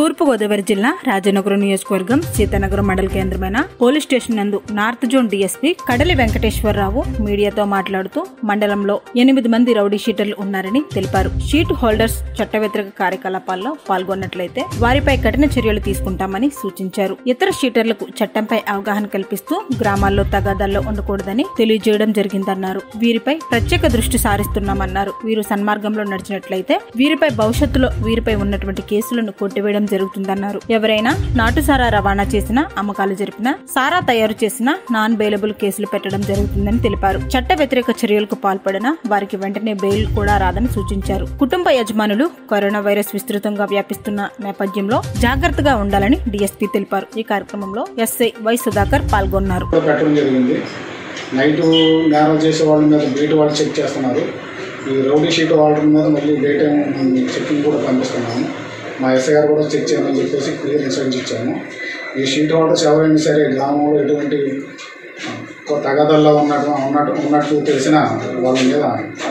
తూర్పుగోదావరి జిల్లా రాజనగరం నియోజకవర్గం సీతానగరం మండల కేంద్రమైన పోలీస్ స్టేషన్ నందు north zone DSP Kadali Venkateswara Rao మీడియాతో మాట్లాడుతూ మండలంలో ఎనిమిది మంది రౌడీ షీటర్లు ఉన్నారని తెలిపారు షీట్ హోల్డర్స్ చట్ట వ్యతిరేక కార్యకలాపాల్లో పాల్గొన్నట్లయితే వారిపై కఠిన చర్యలు తీసుకుంటామని సూచించారు ఇతర షీటర్లకు చట్టంపై అవగాహన కల్పిస్తూ గ్రామాల్లో తగాదాల్లో ఉండకూడదని తెలియజేయడం జరిగిందన్నారు వీరిపై ప్రత్యేక దృష్టి సారిస్తున్నామన్నారు వీరు సన్మార్గంలో నడిచినట్లయితే వీరిపై భవిష్యత్తులో వీరిపై ఉన్నటువంటి కేసులను కొట్టివేయడం జరుగుతుందన్నారు ఎవరైనా నాటుసారా రవాణా చేసినా అమ్మకాలు జరిపినా సారా తయారు చేసినా నాన్ బెయిలబుల్ కేసులు పెట్టడం జరుగుతుందని తెలిపారు చట్ట వ్యతిరేక చర్యలకు పాల్పడిన వారికి వెంటనే బెయిల్ కూడా రాదని సూచించారు కుటుంబ యజమానులు కరోనా వైరస్ విస్తృతంగా వ్యాపిస్తున్న నేపథ్యంలో జాగ్రత్తగా ఉండాలని డీఎస్పీ తెలిపారు ఈ కార్యక్రమంలో ఎస్ఐ వై సుధాకర్ పాల్గొన్నారు కూడా పెట్టడం జరిగింది నైట్ నేరం చేసే వాళ్ళ మీద బయట వాళ్ళు చెక్ చేస్తున్నారు ఈ రౌడీ షీట్ వాళ్ళ మీద మళ్ళీ డే టైం చెక్కింగ్ కూడా పంపిస్తున్నాము మా ఎస్ఐ గారు కూడా చెక్ చేయమని చెప్పేసి క్లియర్ ఇన్స్ట్రక్షన్ ఇచ్చాము ఈ షీట్ హోల్డర్స్ ఎవరైనా సరే గ్రామంలో ఎటువంటి ఆ, తగాదల్లో ఉన్నట్టు ఉన్నట్టు ఉన్నట్టు తెలిసిన వాళ్ళ మీద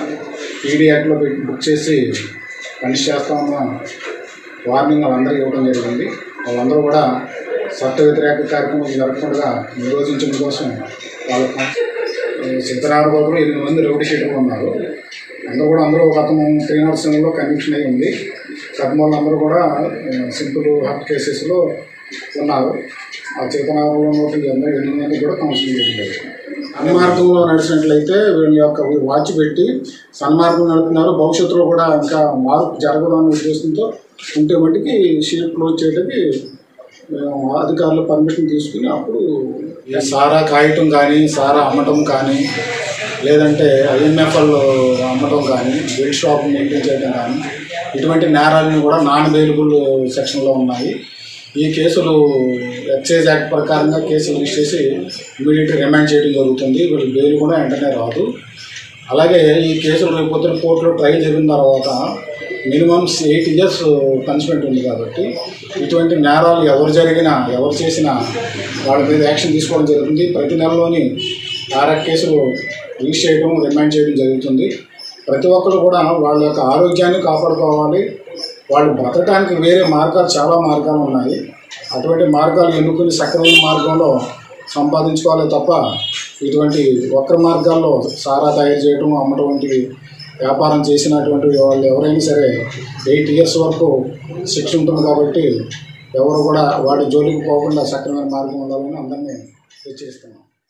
ఈడీ యాక్ట్లో పెట్టి బుక్ చేసి పనిష్ చేస్తామన్న వార్నింగ్ వాళ్ళందరికీ ఇవ్వడం జరిగింది వాళ్ళందరూ కూడా చట్ట వ్యతిరేక కార్యక్రమం జరగకుండా నిరోధించడం కోసం వాళ్ళ సిద్ధరారు కూడా ఎనిమిది మంది రౌడీ షీటర్లు ఉన్నారు అందరూ కూడా అందరూ ఒక అతను త్రీ నాట్ సెవెన్లో కన్విక్షన్ అయి ఉంది కర్మలు అందరూ కూడా సింపుల్ హార్ట్ కేసెస్లో ఉన్నారు ఆ చేతనారంలో ఉన్నటువంటి అందరూ ఎనిమిది మంది కూడా కౌన్సిలింగ్ జరిగింది సన్మార్గంలో నడిచినట్లయితే వీళ్ళ యొక్క వాచ్ పెట్టి సన్మార్గం నడుపుతున్నారు భవిష్యత్తులో కూడా ఇంకా మార్పు జరగదన్న ఉద్దేశంతో ఉంటే మట్టికి షీట్ క్లోజ్ చేయడానికి మేము అధికారుల పర్మిషన్ తీసుకుని అప్పుడు ఈ సారా కాయటం కానీ సారా అమ్మటం కానీ లేదంటే ఐఎంఎఫ్ఎల్ అమ్మటం కానీ బెల్ట్ షాప్ మెయింటైన్ చేయడం కానీ ఇటువంటి నేరాలను కూడా నాన్ అవైలబుల్ సెక్షన్లో ఉన్నాయి ఈ కేసులు ఎక్సైజ్ యాక్ట్ ప్రకారంగా కేసులు రిజిస్టర్ చేసి ఇమీడియట్గా రిమాండ్ చేయడం జరుగుతుంది వీళ్ళు బెయిల్ కూడా వెంటనే రాదు అలాగే ఈ కేసులు రేపు పొద్దున కోర్టులో ట్రయల్ జరిగిన తర్వాత మినిమం ఎయిట్ ఇయర్స్ పనిష్మెంట్ ఉంది కాబట్టి ఇటువంటి నేరాలు ఎవరు జరిగినా ఎవరు చేసినా వాళ్ళ మీద యాక్షన్ తీసుకోవడం జరుగుతుంది ప్రతి నెలలోని ఆర్ఆర్ కేసులు రిజిస్టర్ చేయడం రిమాండ్ చేయడం జరుగుతుంది ప్రతి ఒక్కరు కూడా వాళ్ళ యొక్క ఆరోగ్యాన్ని కాపాడుకోవాలి వాళ్ళు బ్రతకడానికి వేరే మార్గాలు చాలా మార్గాలు ఉన్నాయి అటువంటి మార్గాలు ఎన్నుకుని సక్రమైన మార్గంలో సంపాదించుకోవాలి తప్ప ఇటువంటి వక్ర మార్గాల్లో సారా తయారు చేయడం అమ్మటం వంటివి వ్యాపారం చేసినటువంటి వాళ్ళు ఎవరైనా సరే ఎయిట్ ఇయర్స్ వరకు శిక్ష ఉంటుంది కాబట్టి ఎవరు కూడా వాటి జోలికి పోకుండా సక్రమైన మార్గం ఉండాలని అందరినీ హెచ్చరిస్తున్నాం